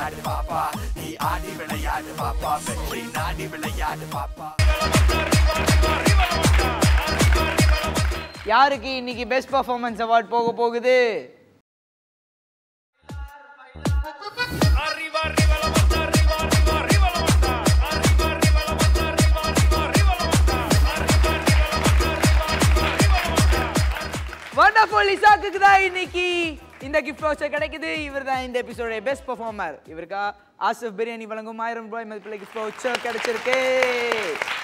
விளையாடு பாப்பா நீ ஆடி விளையாடு பாப்பா வெற்றி நாடி விளையாடு பாப்பா யாருக்கு இன்னைக்கு பெஸ்ட் பர்ஃபார்மன்ஸ் அவார்ட் போக போகுது வண்டர்ஃபுல் இசாக்குக்கு தான் இன்னைக்கு இந்த கிஃப்ட் வவுச்சர் கிடைக்குது இவர் தான் இந்த எபிசோட பெஸ்ட் பெர்ஃபார்மர் இவருக்கா ஆசிஃப் பிரியாணி வழங்கும் ஆயிரம் ரூபாய் மதிப்புள்ள கிஃப்ட் வவுச்சர் கிடைச்சிருக்கு